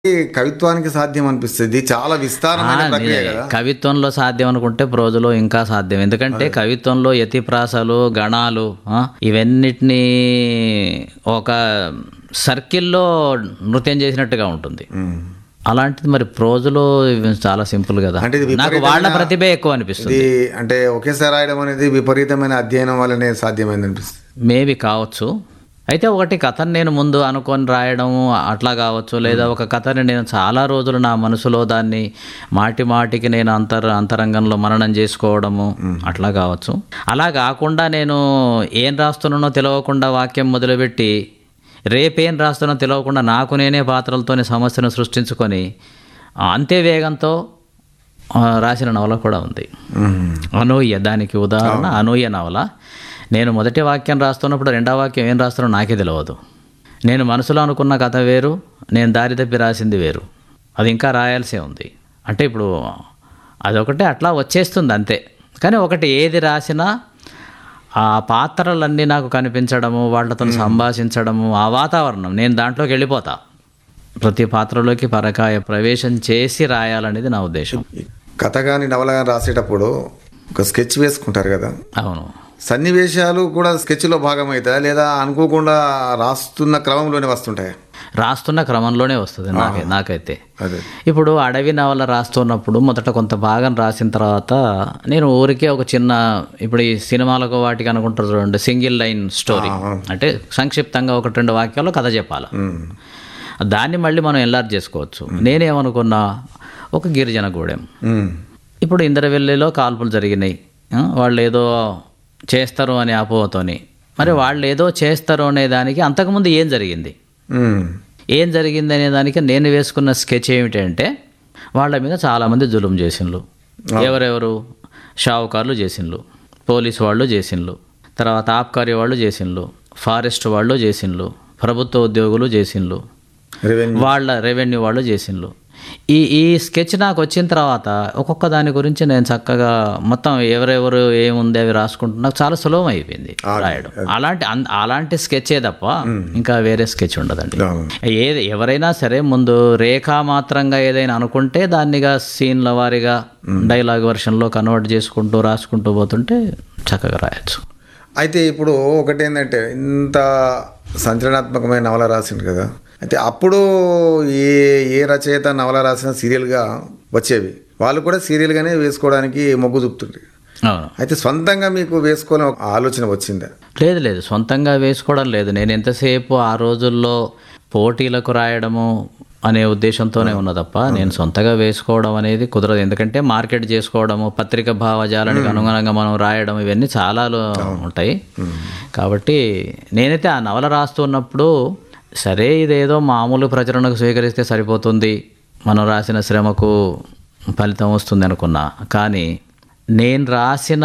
కవిత్వానికి సాధ్యం అనిపిస్తుంది చాలా విస్తారమైన ఆ, ప్రక్రియ ని- కదా కవిత్వంలో సాధ్యం అనుకుంటే ప్రోజులో ఇంకా సాధ్యం ఎందుకంటే కవిత్వంలో యతిప్రాసలు గణాలు ఆ, ఇవన్నిటినీ ఒక సర్కిల్లో నృత్యం చేసినట్టుగా ఉంటుంది అలాంటిది మరి ప్రోజులో ఇవి చాలా సింపుల్ కదా అంటే ఇది నాకు విపరీతమైన- వాళ్ళ ప్రతిభే ఎక్కువ అనిపిస్తుంది ఇది అంటే ఒకేసారి రాయడం అనేది విపరీతమైన అధ్యయనం వల్లనే సాధ్యమైంది అనిపిస్తుంది మేబీ కావచ్చు అయితే ఒకటి కథను నేను ముందు అనుకొని రాయడం అట్లా కావచ్చు లేదా ఒక కథని నేను చాలా రోజులు నా మనసులో దాన్ని మాటి మాటికి నేను అంతర్ అంతరంగంలో మననం చేసుకోవడము అట్లా కావచ్చు అలా కాకుండా నేను ఏం రాస్తున్నానో తెలియకుండా వాక్యం మొదలుపెట్టి రేపేం రాస్తున్నానో తెలియకుండా నాకు నేనే పాత్రలతోనే సమస్యను సృష్టించుకొని ఆ, అంతే వేగంతో ఆ, రాసిన నవల కూడా ఉంది అనూయ దానికి ఉదాహరణ అనూయ నవల నేను మొదటి వాక్యం రాస్తున్నప్పుడు రెండో వాక్యం ఏం రాస్తానో నాకే తెలియదు నేను మనసులో అనుకున్న కథ వేరు నేను దారి తప్పి రాసింది వేరు అది ఇంకా రాయాల్సి ఉంది అంటే ఇప్పుడు అదొకటే అట్లా వచ్చేస్తుంది అంతే కానీ ఒకటి ఏది రాసినా ఆ పాత్రలన్నీ నాకు కనిపించడము వాళ్ళతో సంభాషించడము ఆ వాతావరణం నేను దాంట్లోకి వెళ్ళిపోతా ప్రతి పాత్రలోకి పరకాయ ప్రవేశం చేసి రాయాలనేది నా ఉద్దేశం ఈ కథ కానీ నవల కానీ రాసేటప్పుడు ఒక స్కెచ్ వేసుకుంటారు కదా అవును సన్నివేశాలు కూడా స్కెచ్లో భాగమవుతాయా లేదా అనుకోకుండా రాస్తున్న క్రమంలోనే వస్తుంటాయి రాస్తున్న క్రమంలోనే వస్తుంది నాకే నాకైతే అదే ఇప్పుడు అడవి నవల రాస్తున్నప్పుడు మొదట కొంత భాగం రాసిన తర్వాత నేను ఊరికే ఒక చిన్న ఇప్పుడు ఈ సినిమాలకు వాటికి అనుకుంటారు చూడండి సింగిల్ లైన్ స్టోరీ అంటే సంక్షిప్తంగా ఒకటి రెండు వాక్యాల్లో కథ చెప్పాలి దాన్ని మళ్ళీ మనం ఎల్లార్ చేసుకోవచ్చు నేనేమనుకున్నా ఒక గిరిజన గూడెం ఉమ్. ఇప్పుడు ఇంద్రవెల్లిలో కాల్పులు జరిగినాయి ఆ, వాళ్ళు ఏదో చేస్తారు అనే అపోహతోని మరి వాళ్ళు ఏదో చేస్తారు అనే దానికి అంతకుముందు ఏం జరిగింది ఉమ్. ఏం జరిగింది అనే దానికి నేను వేసుకున్న స్కెచ్ ఏమిటంటే వాళ్ళ మీద చాలామంది జులుం చేసిండ్రు ఎవరెవరు షావుకారులు చేసిండ్రు పోలీసు వాళ్ళు చేసిండ్రు తర్వాత ఆబ్కారీ వాళ్ళు చేసిండ్రు ఫారెస్ట్ వాళ్ళు చేసిండ్రు ప్రభుత్వ ఉద్యోగులు చేసిండ్రు రెవెన్యూ వాళ్ళ రెవెన్యూ వాళ్ళు చేసిండ్రు ఈ ఈ స్కెచ్ నాకు వచ్చిన తర్వాత ఒక్కొక్క దాని గురించి నేను చక్కగా మొత్తం ఎవరెవరు ఏముంది అవి రాసుకుంటున్నా నాకు చాలా సులభం అయిపోయింది రాయడం అలాంటి అన్- అలాంటి స్కెచే తప్ప ఇంకా వేరే స్కెచ్ ఉండదండి అవును. ఏది ఎవరైనా సరే ముందు రేఖా మాత్రంగా ఏదైనా అనుకుంటే దాన్నిగా సీన్ల వారీగా డైలాగ్ వర్షన్లో కన్వర్ట్ చేసుకుంటూ రాసుకుంటూ పోతుంటే చక్కగా రాయొచ్చు అయితే ఇప్పుడు ఒకటి ఏంటంటే ఇంత సంచలనాత్మకమైన నవల రాసిండు కదా అయితే అప్పుడు ఏ ఏ రచయిత నవల రాసిన సీరియల్గా వచ్చేవి వాళ్ళు కూడా సీరియల్గానే వేసుకోవడానికి మొగ్గు చూపుతుండ్రు అవును అయితే సొంతంగా మీకు వేసుకోవాలని ఒక ఆలోచన వచ్చిందా లేదు లేదు సొంతంగా వేసుకోవడం లేదు నేను ఎంతసేపు ఆ రోజుల్లో పోటీలకు రాయడము అనే ఉద్దేశంతోనే ఉన్న తప్ప నేను సొంతగా వేసుకోవడం అనేది కుదరదు ఎందుకంటే మార్కెట్ చేసుకోవడము పత్రిక భావజాలానికి అనుగుణంగా మనం రాయడం ఇవన్నీ చాలా లో- ఉంటాయి కాబట్టి నేనైతే ఆ నవల రాస్తున్నప్పుడు సరే ఇదేదో మామూలు ప్రచురణకు స్వీకరిస్తే సరిపోతుంది మనం రాసిన శ్రమకు ఫలితం వస్తుంది అనుకున్నా కానీ నేను రాసిన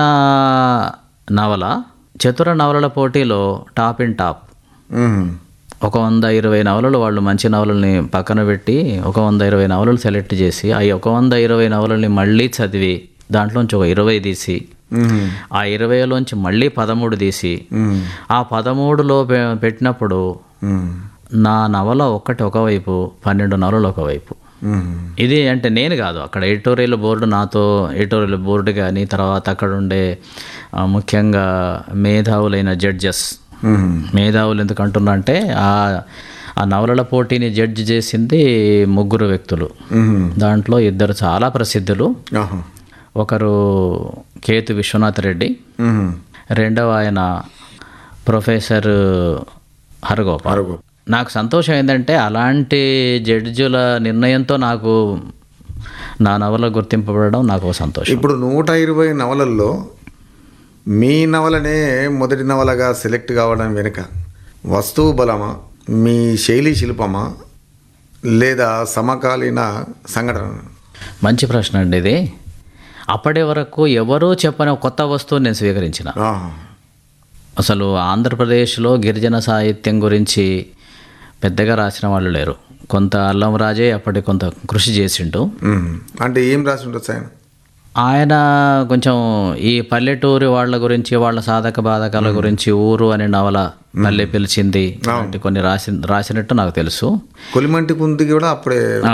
నవల చతుర నవలల పోటీలో టాప్ ఇన్ టాప్ మ్మ్. ఒక వంద ఇరవై నవలలు వాళ్ళు మంచి నవలల్ని పక్కన పెట్టి ఒక వంద ఇరవై నవలలు సెలెక్ట్ చేసి ఆ ఒక వంద ఇరవై నవలల్ని మళ్ళీ చదివి దాంట్లోంచి ఒక ఇరవై తీసి మ్మ్. ఆ ఇరవైలోంచి మళ్ళీ పదమూడు తీసి మ్మ్. ఆ పదమూడులో పె- పెట్టినప్పుడు మ్మ్. నా నవల ఒక్కటి ఒకవైపు పన్నెండు నవలలు ఒకవైపు మ్మ్. ఇది అంటే నేను కాదు అక్కడ ఎడిటోరియల్ బోర్డు నాతో ఎడిటోరియల్ బోర్డు కానీ తర్వాత అక్కడ ఉండే ఆ, ముఖ్యంగా మేధావులైన జడ్జెస్ మ్మ్. మేధావులు ఎందుకు అంటున్నా అంటే ఆ ఆ నవలల పోటీని జడ్జి చేసింది ముగ్గురు వ్యక్తులు మ్మ్. దాంట్లో ఇద్దరు చాలా ప్రసిద్ధులు ఆహా. ఒకరు కేతు విశ్వనాథ్ రెడ్డి మ్మ్. రెండవ ఆయన ప్రొఫెసర్ హరగోపాల్ అరుగు. నాకు సంతోషం ఏంటంటే అలాంటి జడ్జుల నిర్ణయంతో నాకు నా నవల గుర్తింపబడడం నాకు ఒక సంతోషం ఇప్పుడు నూట ఇరవై నవలల్లో మీ నవలనే మొదటి నవలగా సెలెక్ట్ కావడం వెనుక వస్తువు బలమా మీ శైలి శిల్పమా లేదా సమకాలీన సంఘటన మంచి ప్రశ్న అండి ఇది అప్పటి వరకు ఎవరూ చెప్పని ఒక కొత్త వస్తువుని నేను స్వీకరించిన ఆహా. అసలు ఆంధ్రప్రదేశ్లో గిరిజన సాహిత్యం గురించి పెద్దగా రాసిన వాళ్ళు లేరు కొంత అల్లం రాజే అప్పటి కొంత కృషి చేసిండు మ్మ్. అంటే ఏం రాసి ఉండొచ్చు ఆయన ఆయన కొంచెం ఈ పల్లెటూరి వాళ్ళ గురించి వాళ్ళ సాధక బాధకాల గురించి ఊరు అనే నవల పల్లె పిలిచింది ఇలాంటి కొన్ని రాసి రాసినట్టు నాకు తెలుసు కొలిమంటి కుంది కూడా అప్పుడే